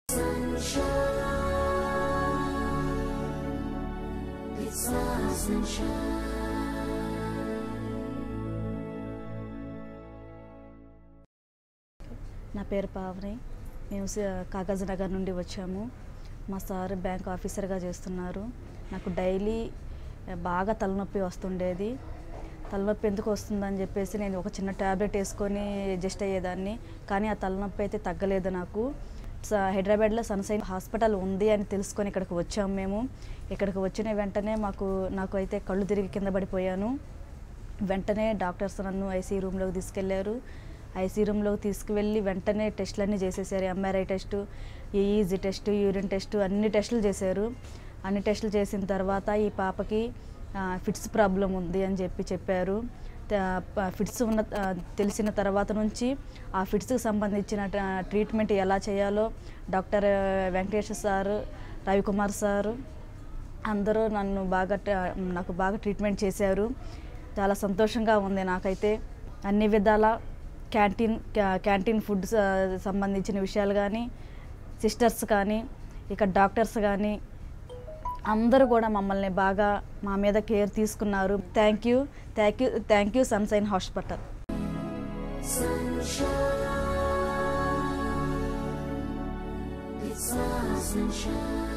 It's our sunshine. నా పేరు పావని మేము స- కాగజ్ నగర్ నుండి వచ్చాము మా సార్ బ్యాంక్ ఆఫీసర్గా చేస్తున్నారు నాకు డైలీ బాగా తలనొప్పి వస్తుండేది తలనొప్పి ఎందుకు వస్తుందని చెప్పేసి నేను ఒక చిన్న ట్యాబ్లెట్ వేసుకొని అడ్జస్ట్ అయ్యేదాన్ని కానీ ఆ తలనొప్పి అయితే తగ్గలేదు నాకు స- హైదరాబాద్లో సన్సైన్ హాస్పిటల్ ఉంది అని తెలుసుకొని ఇక్కడికి వచ్చాము మేము ఇక్కడికి వచ్చిన వెంటనే మాకు నాకు అయితే కళ్ళు తిరిగి కింద పడిపోయాను వెంటనే డాక్టర్స్ నన్ను ఐసీ రూమ్లోకి తీసుకెళ్లారు ఐసీ రూమ్లోకి తీసుకువెళ్ళి వెంటనే టెస్టులన్నీ చేసేసారు MRI test EEG test urine test అన్ని టెస్టులు చేశారు అన్ని టెస్టులు చేసిన తర్వాత ఈ పాపకి ఆ, ఫిట్స్ ప్రాబ్లం ఉంది అని చెప్పి చెప్పారు త- ప- ఫిట్స్ ఉన్న ఆ, తెలిసిన తర్వాత నుంచి ఆ ఫిట్స్కి సంబంధించిన ట- ట్రీట్మెంట్ ఎలా చేయాలో doctor Venkateswara sir Ravi Kumar sir అందరూ నన్ను బాగా ట- నాకు బాగా ట్రీట్మెంట్ చేశారు చాలా సంతోషంగా ఉంది నాకైతే అన్ని విధాల క్యాంటీన్ క్యా- క్యాంటీన్ ఫుడ్ స- సంబంధించిన విషయాలు కానీ సిస్టర్స్ కానీ ఇక డాక్టర్స్ కానీ అందరూ కూడా మమ్మల్ని బాగా మా మీద కేర్ తీసుకున్నారు thank you thank you thank you Sunshine hospital Sunshine. It's our sunshine.